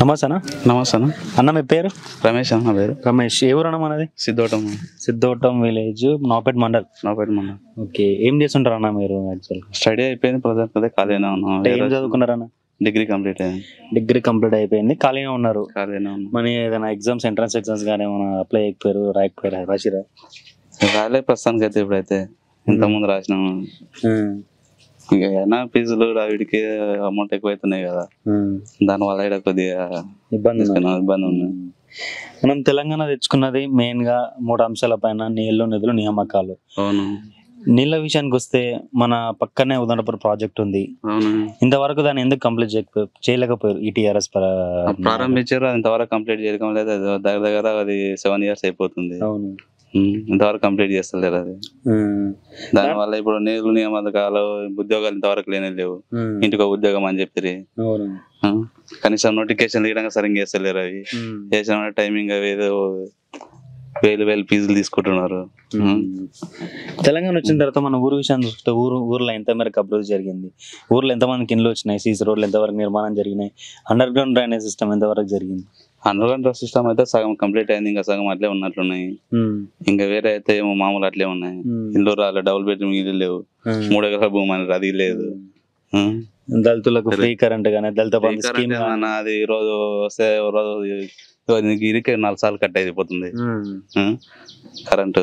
నమస్తే అన్న నమస్తే అన్న అన్న మీ పేరు రమేష్ అన్న నా పేరు రమేష్ ఏ ఊరు అన్న మనది సిద్ధోటం సిద్ధోటం విలేజ్ నాపేట్ మండల్ నా పేరు మన ఓకే ఏం చేస్తుంటారు అన్న మీరు యాక్చువల్ స్టడీ అయిపోయింది ప్రజెంట్ అదే ఖాళీనే ఉన్నాం అంటే ఏం చదువుకున్నారన్న డిగ్రీ కంప్లీట్ అయింది డిగ్రీ కంప్లీట్ అయిపోయింది ఖాళీగా ఉన్నారు ఖాళీనే ఉన్నాం మన ఏదైనా ఎగ్జామ్స్ ఎంట్రన్స్ ఎగ్జామ్స్ కానీ ఏమైనా అప్లై అయిపోయారు రాయకపోయారు రాసిరా రాలే ప్రస్తుతానికి అయితే ఇప్పుడైతే ఇంత ముందు రాసినాము ఇక అయినా ఫీజులు వీటికి అమౌంట్ ఎక్కువ అవుతున్నాయి కదా దానివల్ల ఇక్కడ కొద్దిగా ఇబ్బంది ఉంది. తీసుకున్నాం, ఇబ్బంది ఉంది మనం తెలంగాణ తెచ్చుకున్నది మెయిన్ గా మూడు అంశాల పైన నీళ్లు నిధులు నియామకాలు అవును నీళ్ళ విషయానికి వస్తే మన పక్కనే ఉదండపూర్ ప్రాజెక్ట్ ఉంది అవును ఇంతవరకు దాన్ని ఎందుకు కంప్లీట్ చేయకపో చేయలేకపోయారు ఈ టీఆర్ఎస్ ప్రారంభించారు అది ఇంతవరకు కంప్లీట్ చేయడం లేదు అది దగ్గర దగ్గర అది సెవెన్ ఇయర్స్ అయిపోతుంది అవును ఉమ్, ఇంతవరకు కంప్లీట్ చేస్తలేరు అది ఉమ్. దానివల్ల ఇప్పుడు నీళ్ళు నియామకాలు ఉద్యోగాలు ఇంతవరకు లేనే లేవు ఉమ్. ఇంటికి ఒక ఉద్యోగం అని చెప్పి అవును కనీసం నోటిఫికేషన్ ఇవ్వడానికి సరిగ్గా చేస్తలేరు అవి ఉమ్. చేసిన టైమింగ్ అవి ఏదో వేలు వేలు ఫీజులు తీసుకుంటున్నారు ఉమ్. తెలంగాణ వచ్చిన తర్వాత మన ఊరు విషయాన్ని చూస్తే ఊరు ఊర్లో ఎంత మేరకు అభివృద్ధి జరిగింది ఊర్లో ఎంతమందికి ఇండ్లు వచ్చినాయి సీసీ రోడ్లు ఎంతవరకు నిర్మాణం జరిగినాయి అండర్ గ్రౌండ్ డ్రైనేజ్ సిస్టమ్ ఎంతవరకు జరిగింది అండర్ గ్రౌండ్ సిస్టమ్ అయితే సగం కంప్లీట్ అయింది ఇంకా సగం అట్లే ఉన్నట్లున్నాయి ఉమ్. ఇంకా వేరే అయితే ఏమో మామూలు అట్లే ఉన్నాయి ఉమ్. ఇల్లు రాలే డబుల్ బెడ్రూమ్ ఇల్లు లేవు ఉమ్. మూడు ఎకరాల భూమి అనేది అది లేదు ఉమ్. దళితులకు ఫ్రీ కరెంట్ గానీ దళిత బంధు ఈ స్కీమ్ కరెంట్ ఏమన్నా అది ఈ రోజు వస్తే ఓ రోజు ఇదిగో నీకు ఇదికే నాలుగు సార్లు కట్ అయిపోతుంది కరెంటు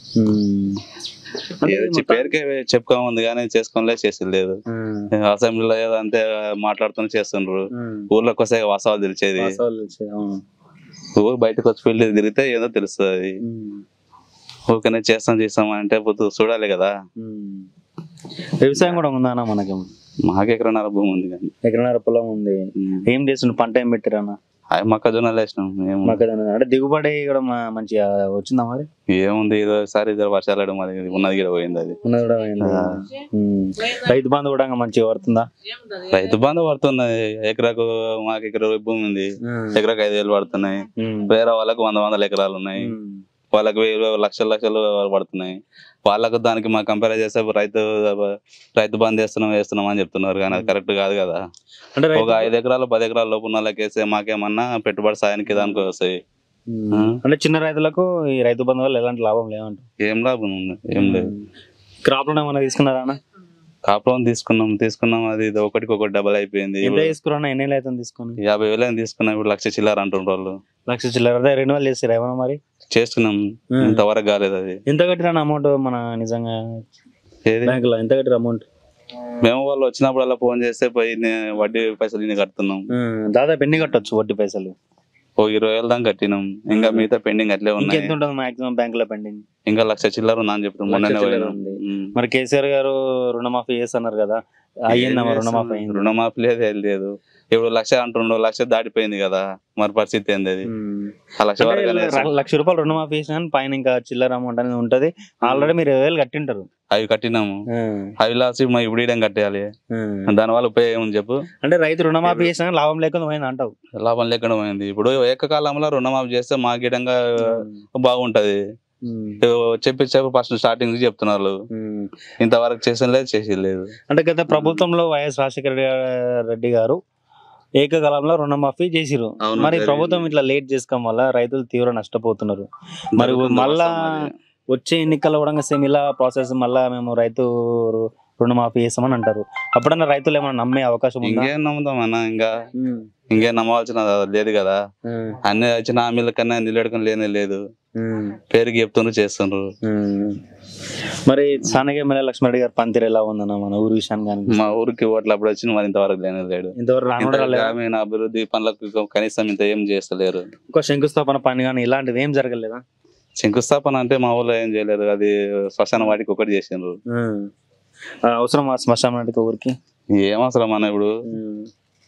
ఏదో చి- పేరుకే చెప్పుకోముంది కానీ చేసుకోలే చేసేది లేదు అసెంబ్లీలో ఏదో అంతే మాట్లాడుతూ చేస్తుండ్రు ఊర్లోకి వస్తే వాస్తవాలు తెలిసేది ఊరు బయటకు వచ్చి ఫీల్డ్ తిరిగితే ఏదో తెలుస్తుంది ఊరికనే చేస్తాం చేస్తాం అంటే పొద్దు చూడాలి కదా వ్యవసాయం కూడా ఉందా అన్న మనకి మాకు ఎకరన్నర భూమి ఉంది కానీ ఎకరన్నర పొలం ఉంది ఉమ్. ఏం చేస్తుండ్రు పంట ఏం పెట్టిరన్న అవి మొక్కజొన్నలు వేసినాం ఏం మొక్కజొన్న అంటే దిగుబడి కూడా మ- మంచిగా వచ్చిందా మరి ఏముంది ఈసారి ఇద్దరు వర్షాలు పడడం అది ఉన్నది కూడా పోయింది అది ఉన్నది కూడా అయింది. ఉమ్. రైతు బంధు కూడా మంచిగా పడుతుందా రైతు బంధు పడుతున్నది ఎకరాకు మాకు ఎకరా భూమి ఉంది ఎకరాకు ఐదు వేలు పడుతున్నాయి ఉమ్. వేరే వాళ్ళకు వంద వందల ఎకరాలు ఉన్నాయి ఉమ్. వాళ్ళకి వేలు లక్షలు లక్షలు పడుతున్నాయి వాళ్ళకు దానికి మా కంపేర్ చేస్తే రైతు రైతు బంద్ చేస్తున్నాం వేస్తున్నాం అని చెప్తున్నారు కానీ అది కరెక్ట్ కాదు కదా అంటే ఒక రైతు ఐదు ఎకరాలు పది ఎకరాల లోపు ఉన్న వాళ్ళకి వేస్తే మాకేమన్నా పెట్టుబడి సాయానికి దానికి వస్తాయి ఉమ్. అంటే చిన్న రైతులకు ఈ రైతు బంధు వల్ల ఎలాంటి లాభం లేవంట ఏం లాభం ఉంది ఏం లేదు క్రాప్ లోన్ ఏమైనా తీసుకున్నారా అన్న కాపురం తీసుకున్నాం తీసుకున్నాం అది ఇది ఒకటికి ఒకటి డబల్ అయిపోయింది ఎంత తీసుకున్నా ఎన్ని ఏళ్ళు అవుతుంది తీసుకొని యాభై వేలు అని తీసుకున్నాం ఇప్పుడు లక్ష చిల్లర అంటుండ్రు వాళ్ళు లక్ష చిల్లర అదే రెన్యువల్ చేస్తారా ఏమన్నా మరి చేసుకున్నాం ఉమ్. ఇంతవరకు కాలేదు అది ఎంత కట్టిన అమౌంట్ మన నిజంగా ఏది బ్యాంక్ లో ఎంత కట్టిన అమౌంట్ మేము వాళ్ళు వచ్చినప్పుడు అలా ఫోన్ చేస్తే పోయి నే- వడ్డీ పైసలు ఇన్ని కడుతున్నాం దాదాపు ఎన్ని కట్టొచ్చు వడ్డీ పైసలు ఓ ఇరవై వేలు దాకా కట్టినాం ఇంకా మిగతా పెండింగ్ అట్లే ఉన్నాయి ఇంకెంత ఉంటుంది మాక్సిమం బ్యాంక్ లో పెండింగ్ ఇంకా లక్ష చిల్లర ఉన్నా అని చెప్తాం మొన్ననే చిల్లర పోయినాం. ఉంది. ఉమ్. మరి కేసీఆర్ గారు రుణమాఫీ చేస్తున్నారు కదా అయ్యిందా మరి రుణమాఫీ అయింది రుణమాఫీ లేదు ఏం లేదు ఇప్పుడు లక్ష అంటుండ్రు లక్ష దాటిపోయింది కదా మరి పరిస్థితి ఏంది అది ఉమ్. ఆ లక్ష అంటే వరకు అనేది ల- లక్ష రూపాయలు రుణమాఫీ చేసిన కానీ పైన ఇంకా చిల్లర అమౌంట్ అనేది ఉంటది ఆల్రెడీ మీరు ఇరవై వేలు కట్టింటారు అవి కట్టినాము అవి లాస్ట్ మా ఇప్పుడు ఇయడం కట్టేయాలి దాని వల్ల ఉపయోగం ఏముంది చెప్పు అంటే రైతు రుణమాఫీ చేసినా కానీ లాభం లేకుండా పోయింది అంటావు లాభం లేకుండా పోయింది ఇప్పుడు ఏకకాలంలో రుణమాఫీ చేస్తే మా గిడంగా బాగుంటది ఉమ్. చెప్పి చెప్పి ఫస్ట్ స్టార్టింగ్ నుంచి చెప్తున్నారు ఉమ్. ఇంతవరకు చేసిన లేదు చేసి లేదు అంటే గత ప్రభుత్వంలో వైఎస్ రాజశేఖర రెడ్డి- రెడ్డి గారు ఏకకాలంలో రుణమాఫీ చేసిరు అవును, మరి జరిగింది. ప్రభుత్వం ఇట్లా లేట్ చేసుకోవడం వల్ల రైతులు తీవ్ర నష్టపోతున్నారు మరి జరుగుతుంది మళ్ళా వాస్తవం అది. వచ్చే ఎన్నికల్లో కూడా సేమ్ ఇలా ప్రాసెస్ మళ్ళా మేము రైతు రు- రుణమాఫీ చేస్తామని అంటారు అప్పుడన్నా రైతులు ఏమైనా నమ్మే అవకాశం ఉందా ఇంకేం నమ్ముతాం అన్న ఇంకా ఉమ్. ఇంకేం నమ్మవలసిన లేదు కదా ఉమ్. అన్ని వచ్చిన హామీల కన్నా నిలబెట్టుకుని లేనే లేదు ఉమ్. పేరుకి చెప్తుండ్రు చేస్తుండ్రు ఉమ్. మరి స్థానిక ఎమ్మెల్యే లక్ష్మణరెడ్డి గారి పనితీరు ఎలా ఉందన్న మన ఊరు విషయాన్ని కానీ మా ఊరికి ఓట్లు అప్పుడు వచ్చిన మరి ఇంతవరకు లేనే లేడు ఇంతవరకు ఇంత రానుడు రాలేదు గ్రామీణ అభివృద్ధి పనులకు కనీసం ఇంత ఏం చేస్తలేరు ఒక శంకుస్థాపన పని కానీ ఇలాంటిది ఏం జరగలేదా శంకుస్థాపన అంటే మా ఊళ్ళో ఏం చేయలేరు అది శ్మశాన వాటికి ఒకటి చేసిండ్రు ఉమ్. ఆ, అవసరం ఆ శ్మశానానికి ఊరికి ఏం అవసరం అన్న ఇప్పుడు ఉమ్.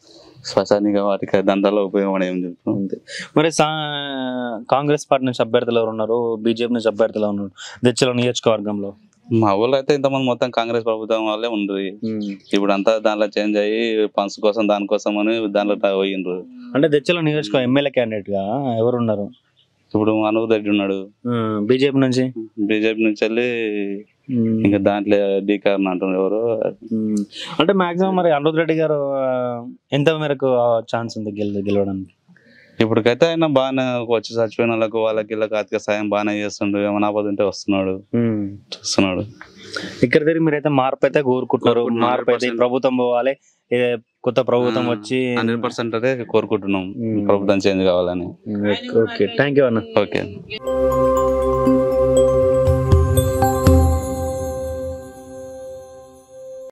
శ్మశానిక వాటికి దందాలో ఉపయోగం ఏం చెప్పు అంతే మరి సా కాంగ్రెస్ పార్టీ నుంచి అభ్యర్థులు ఎవరు ఉన్నారు బీజేపీ నుంచి అభ్యర్థులు ఎవరు ఉన్నారు దచ్చల నియోజకవర్గంలో మా ఊళ్ళో అయితే ఇంతమంది మొత్తం కాంగ్రెస్ ప్రభుత్వం వాళ్ళే ఉండ్రి ఇప్పుడు అంతా దాంట్లో చేంజ్ అయ్యి ఫండ్స్ కోసం దానికోసం అని దాంట్లో పోయిండ్రు అంటే దచ్చల నియోజకవర్గం ఎమ్మెల్యే క్యాండిడేట్ గా ఎవరు ఉన్నారు ఇప్పుడు అనూర్ రెడ్డి ఉన్నాడు బీజేపీ నుంచి బీజేపీ నుంచి వెళ్ళి ఉమ్. ఇంకా దాంట్లో డీకార్ అంటున్నారు ఎవరు ఉమ్. అంటే మాక్సిమం మరి అనురుద్ రెడ్డి గారు ఆ, ఎంత మేరకు ఛాన్స్ ఉంది గెల గెలవడానికి ఇప్పటికైతే ఆయన బాగానే వచ్చి చచ్చిపోయిన వాళ్ళకు వాళ్ళకి వీళ్ళకి ఆర్థిక సాయం బాగానే చేస్తుండు ఏమైనా ఆపద ఉంటే వస్తున్నాడు ఉమ్. చూస్తున్నాడు ఇక్కడ తిరిగి మీరైతే మార్పు అయితే కోరుకుంటున్నారు కోరుకుంటున్నాం, మార్పు అయితే ఈ 100%. ప్రభుత్వం పోవాలి ఏ కొత్త ప్రభుత్వం వచ్చి హండ్రెడ్ పర్సెంట్ అయితే కోరుకుంటున్నాం ఉమ్. ప్రభుత్వం చేంజ్ కావాలని ఓకే థ్యాంక్ యూ అన్న ఓకే